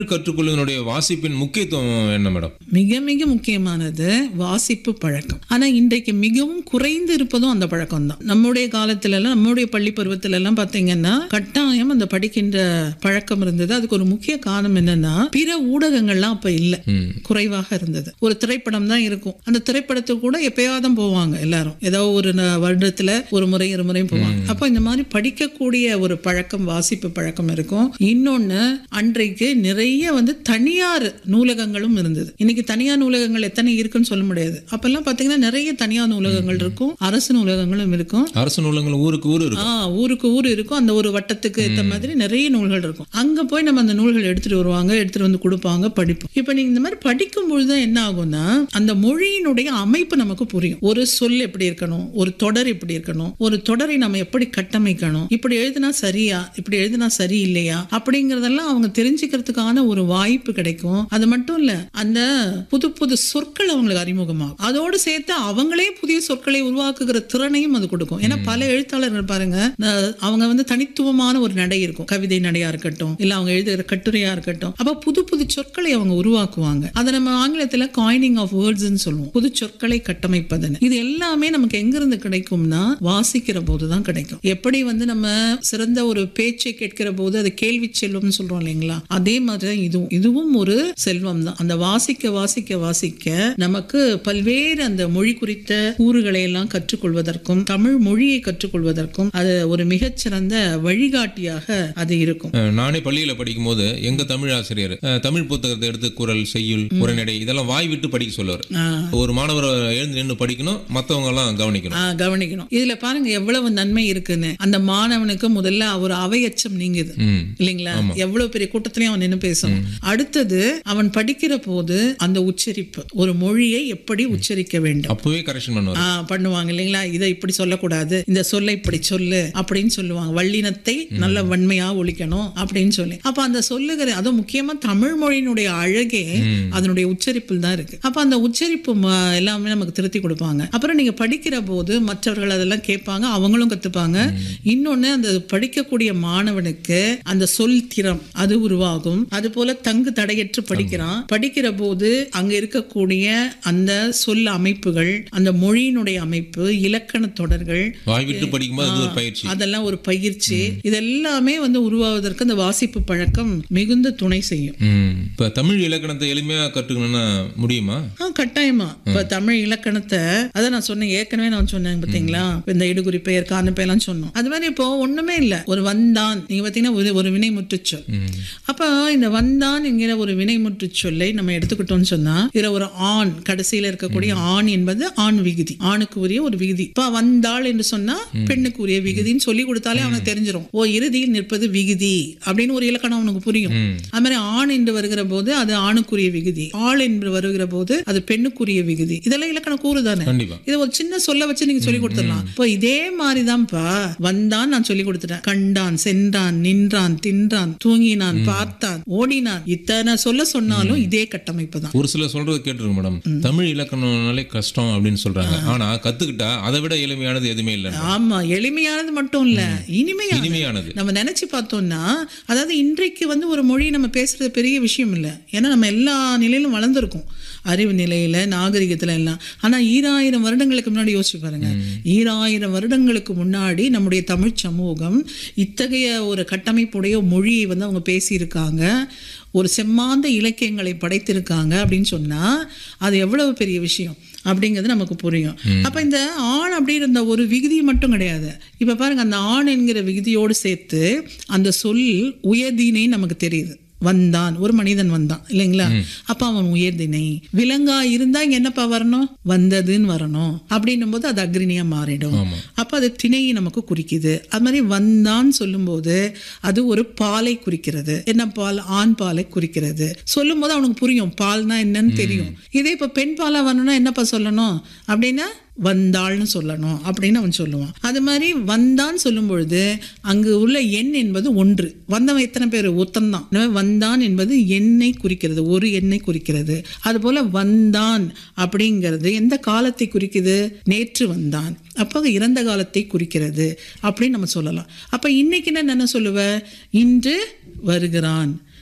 கற்றுக்கொள்வதனுடைய வாசிப்பின் முக்கியத்துவம் என்ன மேடம் மிக மிக முக்கியமானது வாசிப்பு பழக்கம் ஆனா இன்றைக்கு மிகவும் குறைந்து இருப்பதும் அந்த பழக்கம் தான் நம்முடைய காலத்துல எல்லாம் நம்முடைய பள்ளி பருவத்துல எல்லாம் பாத்தீங்கன்னா கட்டாயம் அந்த படிக்கின்ற பழக்கம் இருந்தது அதுக்கு ஒரு முக்கிய காரணம் என்னன்னா பிற ஊடகங்கள்லாம் அப்ப இல்ல ம். குறைவாக இருந்தது ஒரு திரைப்படம் தான் இருக்கும் அந்த திரைப்படத்துக்கு கூட எப்பயாவது தான் போவாங்க எல்லாரும் ஏதோ ஒரு ந- வருடத்துல ஒரு முறை இரு முறையும் போவாங்க அப்போ இந்த மாதிரி படிக்கக்கூடிய ஒரு பழக்கம் வாசிப்பு பழக்கம் இருக்கும் இன்னொன்னு அன்றைக்கு நிறைய வந்து தனியார் நூலகங்களும் இருந்தது இன்னைக்கு தனியார் நூலகங்கள் எத்தனை இருக்குன்னு சொல்ல முடியாது அப்பெல்லாம் பாத்தீங்கன்னா நிறைய தனியார் நூலகங்கள் இருக்கும் அரசு நூலகங்களும் இருக்கும் அரசு நூலகங்கள் ஊருக்கு ஊர் இருக்கும் ஆ ஊருக்கு ஊர் இருக்கும் அந்த ஒரு வட்டத்துக்கு ஏற்ற மாதிரி நிறைய நூல்கள் இருக்கும் அங்க போய் நம்ம அந்த நூல்கள் எடுத்துட்டு வருவாங்க எடுத்துட்டு வந்து கொடுப்பாங்க படிப்போம் இப்போ நீங்க இந்த மாதிரி படிக்கும் பொழுது என்ன ஆகும்னா அந்த மொழியினுடைய அமைப்பு நமக்கு புரியும் ஒரு சொல் எப்படி இருக்கணும் ஒரு தொடர் எப்படி இருக்கணும் ஒரு தொடரை நம்ம எப்படி கட்டமைக்கணும் இப்படி எழுதினா சரியா இப்படி எழுதினா சரி இல்லையா அப்படிங்கறதெல்லாம் அவங்க தெரிஞ்சுக்கிறதுக்கான ஒரு வாய்ப்பு கிடைக்கும் அது மட்டும் இல்ல அந்த புது புது சொற்கள் அவங்களுக்கு அறிமுகமாகும் அதோடு சேர்த்து அவங்களே புதிய சொற்களை உருவாக்குகிற திறனையும் அது கொடுக்கும் ஏன்னா பல எழுத்தாளர்கள் பாருங்க அஹ் அவங்க வந்து தனித்துவமான ஒரு நடை இருக்கும் கவிதை நடையா இருக்கட்டும் இல்ல அவங்க எழுதுகிற கட்டுரையா இருக்கட்டும் அப்ப புது புது சொற்களை அவங்க உருவாக்குவாங்க அதை நம்ம ஆங்கிலத்துல காயினிங் ஆஃப் வேர்ட்ஸ்னு சொல்லுவோம் புது சொற்களை கட்டமைப்பதுன்னு இது எல்லாமே நமக்கு எங்கிருந்து கிடைக்கும்னா வாசிக்கிற போதுதான் கிடைக்கும் எப்படி வந்து நம்ம சிறந்த ஒரு பேச்சை கேட்கிற போது அது கேள்வி செல்வம்னு சொல்றோம் இல்லைங்களா அதே மாதிரி தான் இதுவும் இதுவும் ஒரு செல்வம் தான் அந்த வாசிக்க வாசிக்க வாசிக்க நமக்கு பல்வேறு அந்த மொழி குறித்த கூறுகளை எல்லாம் கற்றுக்கொள்வதற்கும் தமிழ் மொழியை கற்றுக்கொள்வதற்கும் அது ஒரு மிகச்சிறந்த வழிகாட்டியாக அது இருக்கும் அஹ், நானே பள்ளியில படிக்கும் போது எங்க தமிழ் ஆசிரியர் அஹ், தமிழ் புத்தகத்தை எடுத்து குரல் செய்யுள் உரைநடை இதெல்லாம் வாய் விட்டு படிக்க சொல்லுவார் ஆ. ஒரு மாணவர் எழுந்து நின்று படிக்கணும் மத்தவங்க எல்லாம் கவனிக்கணும் ஆ, கவனிக்கணும் இதுல பாருங்க எவ்வளவு நன்மை இருக்குன்னு அந்த மாணவனுக்கு முதல்ல ஒரு அவையச்சம் நீங்குது ம் இல்லைங்களா எவ்வளவு பெரிய கூட்டத்திலயும் அவன் நின்னு பேசணும் அடுத்தது அவன் படிக்கிற போது அந்த உச்சரிப்பு ஒரு மொழியை எப்படி உச்சரிக்க வேண்டும் அப்பவே கரெக்ஷன் பண்ணுவார் ஆ, பண்ணுவாங்க இல்லைங்களா இதை இப்படி சொல்லக்கூடாது இந்த சொல்லை இப்படி சொல்லு அப்படின்னு சொல்லுவாங்க வல்லினத்தை நல்ல வன்மையா ஒழிக்கணும் அப்படின்னு சொல்லி அப்ப அந்த சொல்லுகிற அதுவும் முக்கியமா தமிழ் மொழியினுடைய அழகே அதனுடைய உச்சரிப்பில் தான் இருக்கு அப்ப அந்த உச்சரிப்பு ம- எல்லாமே நமக்கு திருத்தி கொடுப்பாங்க அப்புறம் நீங்க படிக்கிற போது மற்றவர்கள் அதெல்லாம் கேட்பாங்க அவங்களும் கத்துப்பாங்க இன்னொன்னு அந்த படிக்கக்கூடிய மாணவனுக்கு அந்த சொல் திறம் அது உருவாகும் அது போல தங்கு தடையற்று படிக்கிறான் படிக்கிற போது அங்க இருக்கக்கூடிய அந்த சொல் அமைப்புகள் அந்த மொழியினுடைய அமைப்பு இலக்கண தொடர்கள் வாய் விட்டு படிக்கும்போது அது ஒரு பயிற்சி அதெல்லாம் ஒரு பயிற்சி இதெல்லாமே வந்து உருவாவதற்கு அந்த வாசிப்பு பழக்கம் மிகுந்த துணை செய்யும் ம். இப்ப தமிழ் இலக்கணத்தை எளிமையா கற்றுக்கணும்னா முடியுமா ஆ கட்டாயமா இப்ப தமிழ் இலக்கணத்தை அதான் நான் சொன்னேன் ஏற்கனவே நான் சொன்னேன் பாத்தீங்களா இப்ப இந்த இடுகுறி பெயர் காண பெயர்லாம் சொன்னோம் அது மாதிரி இப்போ ஒண்ணுமே இல்ல ஒரு வந்தான் நீங்க பாத்தீங்கன்னா ஒரு ஒரு வினைமுற்று சொல் அப்ப இந்த வந்தான் என்கிற ஒரு வினைமுற்று சொல்லை நம்ம எடுத்துக்கிட்டோம்னு சொன்னா இதுல ஒரு ஆண் கடைசியில இருக்கக்கூடிய ஆண் என்பது ஆண் விகுதி ஆணுக்கு உரிய ஒரு விகுதி இப்ப வந்தாள் என்று சொன்னா பெண்ணுக்கு உரிய விகுதின்னு சொல்லி கொடுத்தாலே அவனுக்கு தெரிஞ்சிரும் ஓ இறுதியில் நிற்பது விகுதி அப்படின்னு ஒரு இலக்கணம் அவனுக்கு புரியும் அது மாதிரி ஆண் என்று வருகிற போது அது ஆணுக்குரிய விகுதி ஆள் என்று வருகிற போது அது பெண்ணுக்குரிய விகுதி இதெல்லாம் இலக்கணம் கூறுதானே கண்டிப்பா இது ஒரு சின்ன சொல்ல வச்சு நீங்க சொல்லி கொடுத்துடலாம் இப்போ இதே மாதிரிதான்ப்பா வந்தான் நான் சொல்லி கொடுத்துட்டேன் கண்டான் சென்றான் நின்றான் தின்றான் தூங்கினான் பார்த்தான் ஓடினான் இத்தனை சொல்ல சொன்னாலும் இதே கட்டமைப்பு தான் ஒரு சில சொல்றது கேட்டிருக்கேன் மேடம் தமிழ் இலக்கணம்னாலே கஷ்டம் அப்படின்னு சொல்றாங்க ஆனா கத்துக்கிட்டா அதை விட எளிமையானது எதுவுமே இல்லை ஆமா எளிமையானது மட்டும் இல்ல இனிமையானது இனிமையானது நம்ம நினைச்சு பார்த்தோம்னா அதாவது இன்றைக்கு வந்து ஒரு மொழி நம்ம பேசுறது பெரிய விஷயம் இல்லை ஏன்னா நம்ம எல்லா நிலையிலும் வளர்ந்துருக்கோம் அறிவு நிலையில நாகரிகத்துல எல்லாம் ஆனா ஈராயிரம் வருடங்களுக்கு முன்னாடி யோசிச்சு பாருங்க ஈராயிரம் வருடங்களுக்கு முன்னாடி நம்முடைய தமிழ் சமூகம் இத்தகைய ஒரு கட்டமைப்புடைய மொழியை வந்து அவங்க பேசியிருக்காங்க ஒரு செம்மாந்த இலக்கியங்களை படைத்திருக்காங்க அப்படின்னு சொன்னா அது எவ்வளவு பெரிய விஷயம் அப்படிங்கிறது நமக்கு புரியும் அப்ப இந்த ஆண் அப்படின்ற ஒரு விகுதி மட்டும் கிடையாது இப்ப பாருங்க அந்த ஆண் என்கிற விகுதியோடு சேர்த்து அந்த சொல் உயர்தினை நமக்கு தெரியுது வந்தான் ஒரு மனிதன் வந்தான் இல்லைங்களா அப்ப அவன் உயர்தினை விலங்கா இருந்தா இங்க என்னப்பா வரணும் வந்ததுன்னு வரணும் அப்படின்னும் போது அது அக்ரிணியா மாறிடும் ஆமா. அப்ப அது திணையை நமக்கு குறிக்குது அது மாதிரி வந்தான் சொல்லும்போது அது ஒரு பாலை குறிக்கிறது என்ன பால் ஆண் பாலை குறிக்கிறது சொல்லும் போது அவனுக்கு புரியும் பால்னா என்னன்னு தெரியும் இதே இப்ப பெண் பாலா வரணும்னா என்னப்பா சொல்லணும் அப்படின்னா வந்தாள்னு சொல்லணும் அப்படின்னு அவன் சொல்லுவான் அது மாதிரி வந்தான் சொல்லும் பொழுது அங்கு உள்ள எண் என்பது ஒன்று வந்தவன் எத்தனை பேர் ஒருத்தன் தான் வந்தான் என்பது எண்ணை குறிக்கிறது ஒரு எண்ணை குறிக்கிறது அதுபோல வந்தான் அப்படிங்கிறது எந்த காலத்தை குறிக்குது நேற்று வந்தான் அப்போ இறந்த காலத்தை குறிக்கிறது அப்படின்னு நம்ம சொல்லலாம் அப்ப இன்னைக்கு நான் என்ன சொல்லுவ இன்று வருகிறான்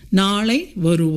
நாளை வருவோம்